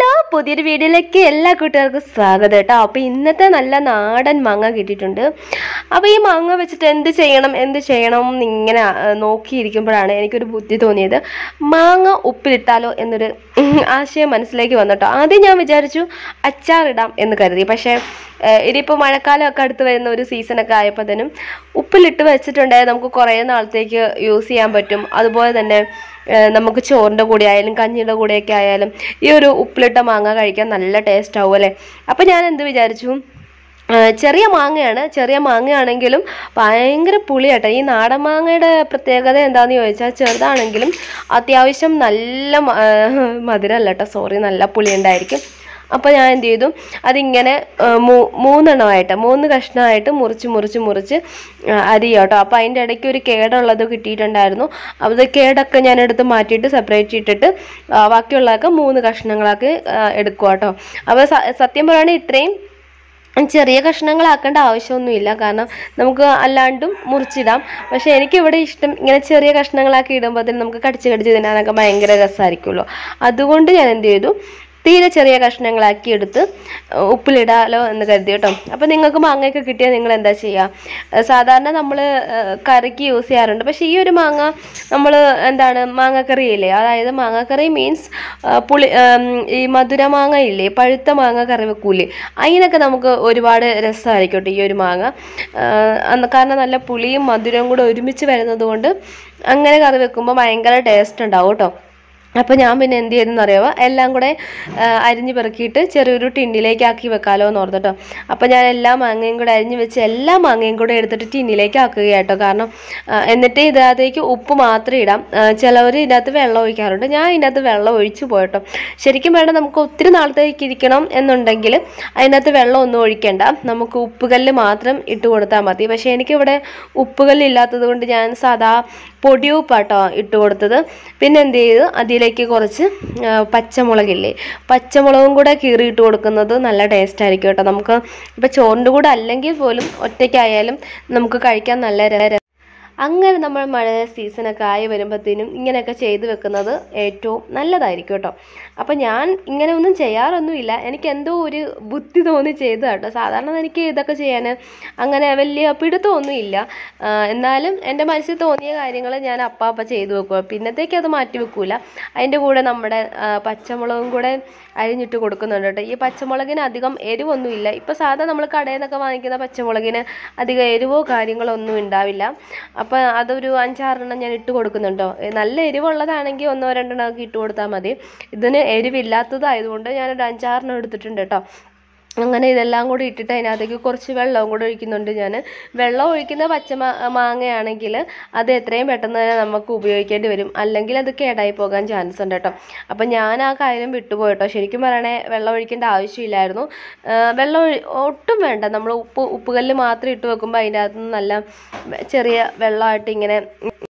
hello പുതിയൊരു വീഡിയോയിലേക്ക് എല്ലാ കൂട്ടുകാർക്കും സ്വാഗതം കേട്ടോ അപ്പോൾ ഇന്നത്തെ നല്ല നാടൻ മാങ്ങ കിട്ടിയിട്ടുണ്ട് അപ്പോൾ ഈ മാങ്ങ വെച്ചിട്ട് എന്ത് ചെയ്യണം എന്ത് ചെയ്യണം എന്നിങ്ങനെ ആ, നോക്കിയിരിക്കുമ്പോഴാണ് എനിക്കൊരു ബുദ്ധി തോന്നിയത് മാങ്ങ ഉപ്പിലിട്ടാലോ എന്നൊരു ഉം, ആശയം മനസ്സിലേക്ക് വന്നു കേട്ടോ ആദ്യം ഞാൻ വിചാരിച്ചു അച്ചാറിടാം എന്ന് കരുതി പക്ഷേ ഏഹ്, ഇനിയിപ്പോൾ മഴക്കാലമൊക്കെ അടുത്ത് വരുന്ന ഒരു സീസണൊക്കെ ആയപ്പോഴത്തേനും ഉപ്പിലിട്ട് വെച്ചിട്ടുണ്ടെങ്കിൽ നമുക്ക് കുറേ നാളത്തേക്ക് യൂസ് ചെയ്യാൻ പറ്റും അതുപോലെ തന്നെ ഏഹ്, നമുക്ക് ചോറിൻ്റെ കൂടെ ആയാലും കഞ്ഞിയുടെ കൂടെയൊക്കെ ആയാലും ഈ ഒരു ഉപ്പിലിട്ട മാങ്ങ കഴിക്കാൻ നല്ല ടേസ്റ്റ് ആവും അല്ലേ അപ്പം ഞാൻ എന്ത് വിചാരിച്ചു ആ, ചെറിയ മാങ്ങയാണ് ചെറിയ മാങ്ങയാണെങ്കിലും ഭയങ്കര പുളിയാട്ടോ ഈ നാടൻ മാങ്ങയുടെ പ്രത്യേകത എന്താണെന്ന് ചോദിച്ചാൽ ചെറുതാണെങ്കിലും അത്യാവശ്യം നല്ല മ- ആ, മധുരമല്ല കേട്ടോ സോറി നല്ല പുളി ഉണ്ടായിരിക്കും അപ്പോൾ ഞാൻ എന്ത് ചെയ്തു അതിങ്ങനെ ആ, മൂ- മൂന്നെണ്ണമായിട്ട് മൂന്ന് കഷ്ണമായിട്ട് മുറിച്ച് മുറിച്ച് മുറിച്ച് അരിയോ കേട്ടോ അപ്പോൾ അതിൻ്റെ ഇടയ്ക്ക് ഒരു കേടുള്ളത് കിട്ടിയിട്ടുണ്ടായിരുന്നു അത് കേടൊക്കെ ഞാൻ എടുത്ത് മാറ്റിയിട്ട് സെപ്പറേറ്റ് ഇട്ടിട്ട് ആ, ബാക്കിയുള്ളതൊക്കെ മൂന്ന് കഷ്ണങ്ങളാക്കി ആ, എടുക്കുക കേട്ടോ അപ്പോൾ സ- സത്യം പറയുകയാണെങ്കിൽ ഇത്രയും ചെറിയ കഷ്ണങ്ങളാക്കേണ്ട ആവശ്യമൊന്നുമില്ല കാരണം നമുക്ക് അല്ലാണ്ടും മുറിച്ചിടാം പക്ഷെ എനിക്കിവിടെ ഇഷ്ടം ഇങ്ങനെ ചെറിയ കഷ്ണങ്ങളാക്കി ഇടുമ്പോൾ തന്നെ നമുക്ക് കടിച്ച് കടിച്ച് തിന്നാനൊക്കെ ഭയങ്കര രസമായിരിക്കുമല്ലോ അതുകൊണ്ട് ഞാൻ എന്ത് ചെയ്തു തീരെ ചെറിയ കഷ്ണങ്ങളാക്കി എടുത്ത് ഉപ്പിലിടാലോ എന്ന് കരുതി കേട്ടോ അപ്പോൾ നിങ്ങൾക്ക് മാങ്ങയൊക്കെ കിട്ടിയാൽ നിങ്ങൾ എന്താ ചെയ്യുക സാധാരണ നമ്മൾ കറിക്ക് യൂസ് ചെയ്യാറുണ്ട് പക്ഷേ ഈ ഒരു മാങ്ങ നമ്മൾ എന്താണ് മാങ്ങക്കറിയില്ലേ അതായത് മാങ്ങക്കറി മീൻസ് പുളി ഉം, ഈ മധുര മാങ്ങ ഇല്ലേ പഴുത്ത മാങ്ങ കറി വെക്കൂലേ അതിനൊക്കെ നമുക്ക് ഒരുപാട് രസമായിരിക്കും കേട്ടോ ഈ ഒരു മാങ്ങ ആ, അന്ന് കാരണം നല്ല പുളിയും മധുരവും കൂടെ ഒരുമിച്ച് വരുന്നത് കൊണ്ട് അങ്ങനെ കറി വെക്കുമ്പോൾ ഭയങ്കര ടേസ്റ്റ് ഉണ്ടാവും കേട്ടോ അപ്പോൾ ഞാൻ പിന്നെ എന്ത് ചെയ്തെന്ന് അറിയാമോ എല്ലാം കൂടെ ആ, അരിഞ്ഞ് പെറുക്കിയിട്ട് ചെറിയൊരു ടിന്നിലേക്ക് ആക്കി വെക്കാലോ എന്ന് ഓർത്തിട്ടോ അപ്പോൾ ഞാൻ എല്ലാ മാങ്ങയും കൂടെ അരിഞ്ഞ് വെച്ച് എല്ലാ മാങ്ങയും കൂടെ എടുത്തിട്ട് ടിന്നിലേക്ക് ആക്കുക കേട്ടോ കാരണം ആ, എന്നിട്ട് ഇതിനകത്തേക്ക് ഉപ്പ് മാത്രം ഇടാം ചിലവർ ഇതിനകത്ത് വെള്ളം ഒഴിക്കാറുണ്ട് ഞാൻ ഇതിനകത്ത് വെള്ളം ഒഴിച്ചു പോയിട്ടോ ശരിക്കും വേണം നമുക്ക് ഒത്തിരി നാളത്തേക്ക് ഇരിക്കണം എന്നുണ്ടെങ്കിൽ അതിനകത്ത് വെള്ളം ഒന്നും ഒഴിക്കേണ്ട നമുക്ക് ഉപ്പുകല്ല് മാത്രം ഇട്ട് കൊടുത്താൽ മതി പക്ഷേ എനിക്കിവിടെ ഉപ്പുകല്ല് ഇല്ലാത്തത് കൊണ്ട് ഞാൻ സാധാ പൊടിയുപ്പാട്ടോ ഇട്ട് കൊടുത്തത് പിന്നെ എന്ത് ചെയ്തു അതിലേക്ക് കുറച്ച് ആ, പച്ചമുളകില്ലേ പച്ചമുളകും കൂടെ കീറിയിട്ട് കൊടുക്കുന്നത് നല്ല ടേസ്റ്റ് ആയിരിക്കും കേട്ടോ നമുക്ക് ഇപ്പം ചോറിൻ്റെ കൂടെ അല്ലെങ്കിൽ പോലും ഒറ്റയ്ക്കായാലും നമുക്ക് കഴിക്കാൻ നല്ല ര- അങ്ങനെ നമ്മൾ മഴ സീസണൊക്കെ ആയി വരുമ്പോഴത്തേനും ഇങ്ങനെയൊക്കെ ചെയ്ത് വെക്കുന്നത് ഏറ്റവും നല്ലതായിരിക്കും കേട്ടോ അപ്പം ഞാൻ ഇങ്ങനെ ഒന്നും ചെയ്യാറൊന്നുമില്ല എനിക്ക് എന്തോ ഒരു ബുദ്ധി തോന്നി ചെയ്തു കേട്ടോ സാധാരണ എനിക്ക് ഇതൊക്കെ ചെയ്യാൻ അങ്ങനെ വലിയ പിടുത്തമൊന്നും ഇല്ല ആ, എന്നാലും എൻ്റെ മനസ്സിൽ തോന്നിയ കാര്യങ്ങൾ ഞാൻ അപ്പം അപ്പം ചെയ്തു വെക്കുക പിന്നത്തേക്ക് അത് മാറ്റി വെക്കൂല അതിൻ്റെ കൂടെ നമ്മുടെ ആ, പച്ചമുളകും കൂടെ അരിഞ്ഞിട്ട് കൊടുക്കുന്നുണ്ട് കേട്ടോ ഈ പച്ചമുളകിന് അധികം എരിവൊന്നുമില്ല ഇപ്പോൾ സാധാ നമ്മൾ കടയിൽ നിന്നൊക്കെ വാങ്ങിക്കുന്ന പച്ചമുളകിന് അധികം എരിവോ കാര്യങ്ങളോ ഒന്നും ഉണ്ടാവില്ല അപ്പോൾ അതൊരു അഞ്ചാറെണ്ണം ഞാൻ ഇട്ട് കൊടുക്കുന്നുണ്ടോ ഏ, നല്ല എരിവുള്ളതാണെങ്കിൽ ഒന്നോ രണ്ടെണ്ണം ഒക്കെ ഇട്ട് കൊടുത്താൽ മതി ഇതിന് എരിവില്ലാത്തതായതുകൊണ്ട് ഞാനൊരു അഞ്ചാറെണ്ണം എടുത്തിട്ടുണ്ട് കേട്ടോ അങ്ങനെ ഇതെല്ലാം കൂടി ഇട്ടിട്ട് അതിനകത്തേക്ക് കുറച്ച് വെള്ളവും കൂടെ ഒഴിക്കുന്നുണ്ട് ഞാൻ വെള്ളം ഒഴിക്കുന്ന പച്ച മാ- മാങ്ങയാണെങ്കിൽ അത് എത്രയും പെട്ടെന്ന് തന്നെ നമുക്ക് ഉപയോഗിക്കേണ്ടി വരും അല്ലെങ്കിൽ അത് കേടായി പോകാൻ ചാൻസ് ഉണ്ട് കേട്ടോ അപ്പം ഞാൻ ആ കാര്യം വിട്ടുപോയി കേട്ടോ ശരിക്കും പറയണേ വെള്ളം ഒഴിക്കേണ്ട ആവശ്യമില്ലായിരുന്നു ആ, വെള്ളം ഒഴി- ഒട്ടും വേണ്ട നമ്മൾ ഉപ്പ് ഉപ്പുകല്ല് മാത്രം ഇട്ട് വെക്കുമ്പോൾ അതിൻ്റെ അകത്ത് നിന്ന് നല്ല ചെറിയ വെള്ളമായിട്ട് ഇങ്ങനെ